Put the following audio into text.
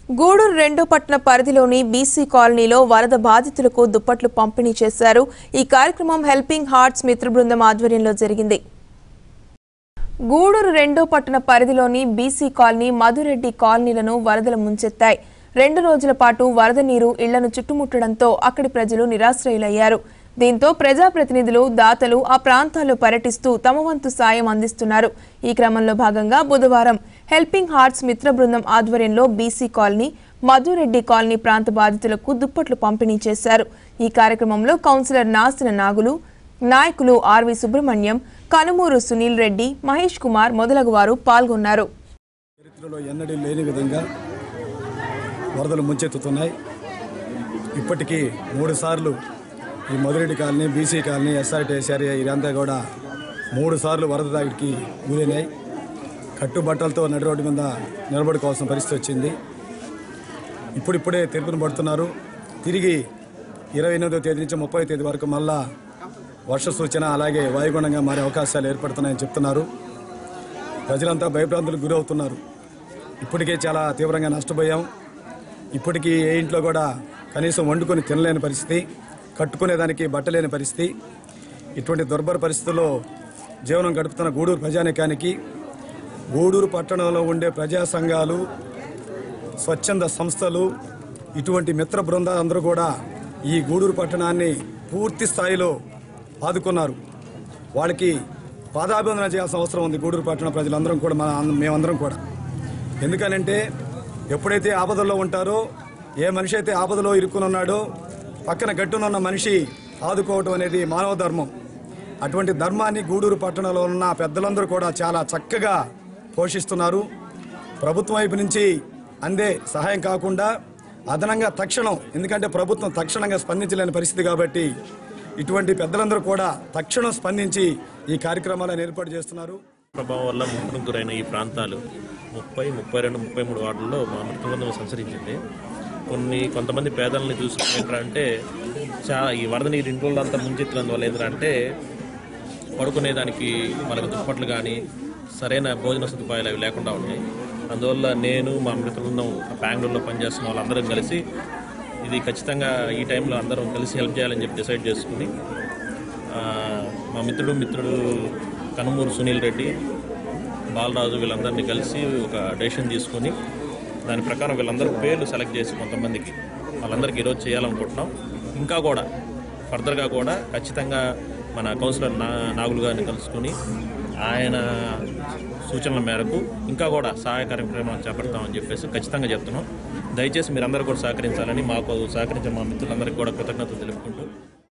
గూడూరు రెండో పట్టణ పరిధిలోని బీసీ కాలనీలో వరద బాధితులకు దుప్పట్లు పంపిణీ చేశారు ఈ కార్యక్రమం హెల్పింగ్ హార్ట్స్ మిత్ర బృందం ఆధ్వర్యంలో జరిగింది గూడూరు రెండో పట్టణ పరిధిలోని బీసీ కాలనీ మధురెడ్డి కాలనీలను వరదలు ముంచెత్తాయి రెండు రోజుల పాటు వరద నీరు ఇళ్లను చుట్టుముట్టడంతో అక్కడి ప్రజలు నిరాశ్రయులయ్యారు దీంతో ప్రజాప్రతినిధులు దాతలు ఆ ప్రాంతాల్లో పర్యటిస్తూ తమ వంతు సాయం అందిస్తున్నారు ఈ క్రమంలో భాగంగా బుధవారం హెల్పింగ్ హార్ట్స్ మిత్ర బృందం ఆధ్వర్యంలో బీసీ కాలనీ మధురెడ్డి కాలనీ ప్రాంత బాధితులకు దుప్పట్లు పంపిణీ చేశారు ఈ కార్యక్రమంలో కౌన్సిలర్ నాసిన నాగులు నాయకులు ఆర్వి సుబ్రహ్మణ్యం కనుమూరు సునీల్ రెడ్డి మహేష్ కుమార్ మొదలగు వారు పాల్గొన్నారు చరిత్రలో ఎన్నడూ లేని విధంగా వరదలు ముంచెత్తుతున్నాయి ఇప్పటికీ మూడు సార్లు ఈ Madhureddy colony BC colony SRT area ఇదంతా కూడా మూడు సార్లు వరద దాడికి గురైనాయి కట్టుబట్టలతో నడి రోడ్డు మీద నిలబడుకోవాల్సిన పరిస్థితి వచ్చింది ఇప్పుడిప్పుడే తెరుపున పడుతున్నారు తిరిగి ఇరవై ఎనిమిదో తేదీ నుంచి ముప్పై తేదీ వరకు మళ్ళా వర్ష సూచన అలాగే వాయుగుణంగా మారే అవకాశాలు ఏర్పడుతున్నాయని చెప్తున్నారు ప్రజలంతా భయభ్రాంతులకు గురవుతున్నారు ఇప్పటికే చాలా తీవ్రంగా నష్టపోయాం ఇప్పటికీ ఏ ఇంట్లో కూడా కనీసం వండుకొని తినలేని పరిస్థితి కట్టుకునేదానికి బట్టలేని పరిస్థితి ఇటువంటి దుర్భర పరిస్థితుల్లో జీవనం గడుపుతున్న గూడూరు ప్రజానికానికి గూడూరు పట్టణంలో ఉండే ప్రజా సంఘాలు స్వచ్ఛంద సంస్థలు ఇటువంటి మిత్ర బృందాలు అందరూ కూడా ఈ గూడూరు పట్టణాన్ని పూర్తి స్థాయిలో ఆదుకున్నారు వాళ్ళకి పాదాభివందన చేయాల్సిన అవసరం ఉంది గూడూరు పట్టణ ప్రజలందరం కూడా మన మేమందరం కూడా ఎందుకనంటే ఎప్పుడైతే ఆపదల్లో ఉంటారో ఏ మనిషి అయితే ఆపదలో ఇరుక్కుని ఉన్నాడో పక్కన గట్టునున్న మనిషి ఆదుకోవటం అనేది మానవ ధర్మం అటువంటి ధర్మాన్ని గూడూరు పట్టణంలో ఉన్న పెద్దలందరూ కూడా చాలా చక్కగా పోషిస్తున్నారు ప్రభుత్వం వైపు నుంచి అందే సహాయం కాకుండా అదనంగా తక్షణం ఎందుకంటే ప్రభుత్వం తక్షణంగా స్పందించలేని పరిస్థితి కాబట్టి ఇటువంటి పెద్దలందరూ కూడా తక్షణం స్పందించి ఈ కార్యక్రమాలను ఏర్పాటు చేస్తున్నారు ప్రభావం వల్ల ముప్పుకు గురైన ఈ ప్రాంతాలు ముప్పై ముప్పై రెండు ముప్పై మూడు వార్డుల్లో మా మృతబృందం సంచరించింది కొన్ని కొంతమంది పేదల్ని చూసుకుని ఏంటంటే చాలా ఈ వరద నీరు ఇంట్లో అంతా ముంచెత్తినందువల్ల ఏంటంటే పడుకునేదానికి మనకు దుప్పట్లు కానీ సరైన భోజన సదుపాయాలు అవి లేకుండా ఉన్నాయి అందువల్ల నేను మా మిత్రులను బెంగళూరులో పనిచేస్తున్న వాళ్ళందరం కలిసి ఇది ఖచ్చితంగా ఈ టైంలో అందరం కలిసి హెల్ప్ చేయాలని చెప్పి డిసైడ్ చేసుకుని ఆ, మా మిత్రుడు మిత్రుడు కనుమూరు సునీల్ రెడ్డి బాలరాజు వీళ్ళందరినీ కలిసి ఒక డెసిషన్ తీసుకొని దాని ప్రకారం వీళ్ళందరూ పేర్లు సెలెక్ట్ చేసి కొంతమందికి వాళ్ళందరికీ ఈరోజు చేయాలనుకుంటున్నాం ఇంకా కూడా ఫర్దర్గా కూడా ఖచ్చితంగా మన కౌన్సిలర్ నా నాగులు గారిని కలుసుకొని ఆయన సూచనల మేరకు ఇంకా కూడా సహాయ కార్యక్రమాలు చేపడతామని చెప్పేసి ఖచ్చితంగా చెప్తున్నాం దయచేసి మీరందరూ కూడా సహకరించాలని మాకు సహకరించిన మా మిత్రులందరికీ కూడా కృతజ్ఞతలు తెలుపుకుంటూ